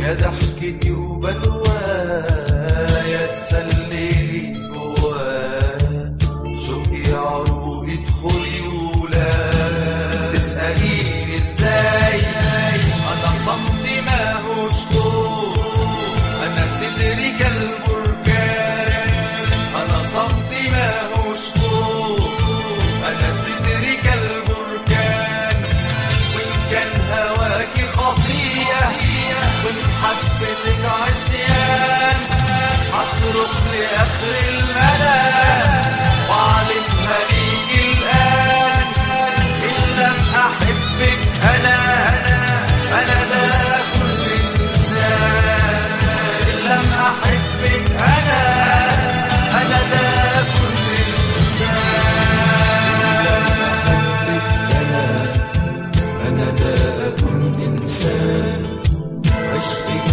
يا ضحكتي وبلوايا تسللي جوايا شوقي عروقي ادخلي ولا تسأليني ازاي انا صمتي ماهوش خوف انا صدري كالبركان انا صمتي ماهوش خوف انا صدري كالبركان وان كان هواكي خطيه وان حبتك عصيان هصرخ لاخر المدى واعلمها ليكي الان ان لم احبك انا انا انا لا كل انسان ان لم احبك انا انا لا كل انسان أنا لا أكن إنسان عشقك